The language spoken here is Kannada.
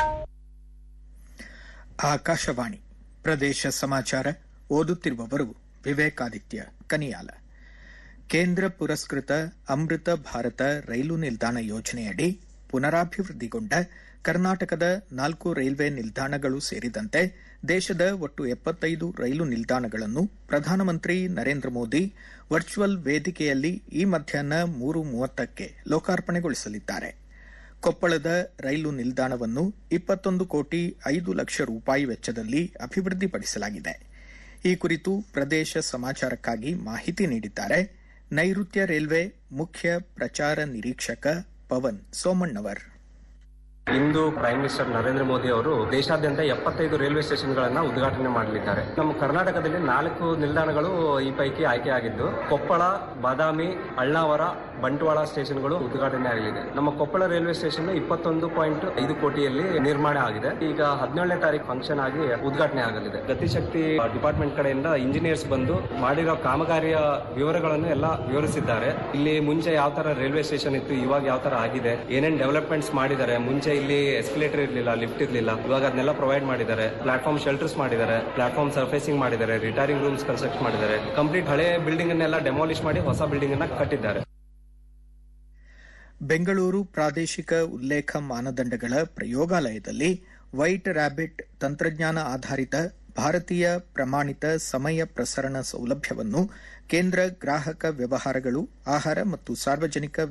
ಆಕಾಶವಾಣಿ ಪ್ರದೇಶ ಸಮಾಚಾರ ಓದುತ್ತಿರುವವರು ವಿವೇಕಾದಿತ್ಯ ಕನಿಯಾಲ ಕೇಂದ್ರ ಪುರಸ್ಕೃತ ಅಮೃತ ಭಾರತ ರೈಲು ನಿಲ್ದಾಣ ಯೋಜನೆಯಡಿ ಪುನರಾಭಿವೃದ್ಧಿಗೊಂಡ ಕರ್ನಾಟಕದ ನಾಲ್ಕು ರೈಲ್ವೆ ನಿಲ್ದಾಣಗಳು ಸೇರಿದಂತೆ ದೇಶದ ಒಟ್ಟು ಎಪ್ಪತ್ತೈದು ರೈಲು ನಿಲ್ದಾಣಗಳನ್ನು ಪ್ರಧಾನಮಂತ್ರಿ ನರೇಂದ್ರ ಮೋದಿ ವರ್ಚುವಲ್ ವೇದಿಕೆಯಲ್ಲಿ ಈ ಮಧ್ಯಾಹ್ನ ಮೂರು ಮೂವತ್ತಕ್ಕೆ ಲೋಕಾರ್ಪಣೆಗೊಳಿಸಲಿದ್ದಾರೆ ಕೊಪ್ಪಳದ ರೈಲು ನಿಲ್ದಾಣವನ್ನು ಇಪ್ಪತ್ತೊಂದು ಕೋಟಿ ಐದು ಲಕ್ಷ ರೂಪಾಯಿ ವೆಚ್ಚದಲ್ಲಿ ಅಭಿವೃದ್ಧಿಪಡಿಸಲಾಗಿದೆ ಈ ಕುರಿತು ಪ್ರದೇಶ ಸಮಾಚಾರಕ್ಕಾಗಿ ಮಾಹಿತಿ ನೀಡಿದ್ದಾರೆ ನೈಋತ್ಯ ರೈಲ್ವೆ ಮುಖ್ಯ ಪ್ರಚಾರ ನಿರೀಕ್ಷಕ ಪವನ್ ಸೋಮಣ್ಣವರ್ ಇಂದು ಪ್ರೈಮ್ ಮಿನಿಸ್ಟರ್ ನರೇಂದ್ರ ಮೋದಿ ಅವರು ದೇಶಾದ್ಯಂತ ಎಪ್ಪತ್ತೈದು ರೈಲ್ವೆ ಸ್ಟೇಷನ್ಗಳನ್ನ ಉದ್ಘಾಟನೆ ಮಾಡಲಿದ್ದಾರೆ ನಮ್ಮ ಕರ್ನಾಟಕದಲ್ಲಿ ನಾಲ್ಕು ನಿಲ್ದಾಣಗಳು ಈ ಪೈಕಿ ಆಯ್ಕೆಯಾಗಿದ್ದು ಕೊಪ್ಪಳ ಬಾದಾಮಿ ಅಳ್ನಾವರ ಬಂಟ್ವಾಳ ಸ್ಟೇಷನ್ಗಳು ಉದ್ಘಾಟನೆ ಆಗಲಿದೆ ನಮ್ಮ ಕೊಪ್ಪಳ ರೈಲ್ವೆ ಸ್ಟೇಷನ್ ಇಪ್ಪತ್ತೊಂದು ಪಾಯಿಂಟ್ ಐದು ಕೋಟಿಯಲ್ಲಿ ನಿರ್ಮಾಣ ಆಗಿದೆ ಈಗ ಹದಿನೇಳನೇ ತಾರೀಕು ಫಂಕ್ಷನ್ ಆಗಿ ಉದ್ಘಾಟನೆ ಆಗಲಿದೆ ಗತಿಶಕ್ತಿ ಡಿಪಾರ್ಟ್ಮೆಂಟ್ ಕಡೆಯಿಂದ ಇಂಜಿನಿಯರ್ಸ್ ಬಂದು ಮಾಡಿರೋ ಕಾಮಗಾರಿಯ ವಿವರಗಳನ್ನು ಎಲ್ಲ ವಿವರಿಸಿದ್ದಾರೆ ಇಲ್ಲಿ ಮುಂಚೆ ಯಾವ ತರ ರೈಲ್ವೆ ಸ್ಟೇಷನ್ ಇತ್ತು ಇವಾಗ ಯಾವ ತರ ಆಗಿದೆ ಏನೇನ್ ಡೆವಲಪ್ಮೆಂಟ್ಸ್ ಮಾಡಿದ್ದಾರೆ ಮುಂಚೆ ಇಲ್ಲಿ ಎಸ್ಕಲೇಟರ್ ಇರಲಿಲ್ಲ ಲಿಫ್ಟ್ ಇರಲಿಲ್ಲ ಇವಾಗ ಅದನ್ನೆಲ್ಲ ಪ್ರೊವೈಡ್ ಮಾಡಿದ್ದಾರೆ ಪ್ಲಾಟ್ಫಾರ್ಮ್ ಶೆಲ್ಟರ್ಸ್ ಮಾಡಿದ್ದಾರೆ ಪ್ಲಾಟ್ಫಾರ್ಮ್ ಸರ್ಫೇಸಿಂಗ್ ಮಾಡಿದ್ದಾರೆ ರಿಟೈರಿಂಗ್ ರೂಮ್ಸ್ ಕನ್ಸ್ಟ್ರಕ್ಟ್ ಮಾಡಿದ್ದಾರೆ ಕಂಪ್ಲೀಟ್ ಹಳೆ ಬಿಲ್ಡಿಂಗ್ ಅನ್ನೆಲ್ಲ ಡೆಮಾಲಿಷ್ ಮಾಡಿ ಹೊಸ ಬಿಲ್ಡಿಂಗ್ ಅನ್ನ ಕಟ್ಟಿದ್ದಾರೆ ಬೆಂಗಳೂರು ಪ್ರಾದೇಶಿಕ ಉಲ್ಲೇಖ ಮಾನದಂಡಗಳ ಪ್ರಯೋಗಾಲಯದಲ್ಲಿ ವೈಟ್ ರ್ಯಾಬಿಟ್ ತಂತ್ರಜ್ಞಾನ ಆಧಾರಿತ ಭಾರತೀಯ ಪ್ರಮಾಣಿತ ಸಮಯ ಪ್ರಸರಣ ಸೌಲಭ್ಯವನ್ನು ಕೇಂದ್ರ ಗ್ರಾಹಕ ವ್ಯವಹಾರಗಳು ಆಹಾರ ಮತ್ತು ಸಾರ್ವಜನಿಕ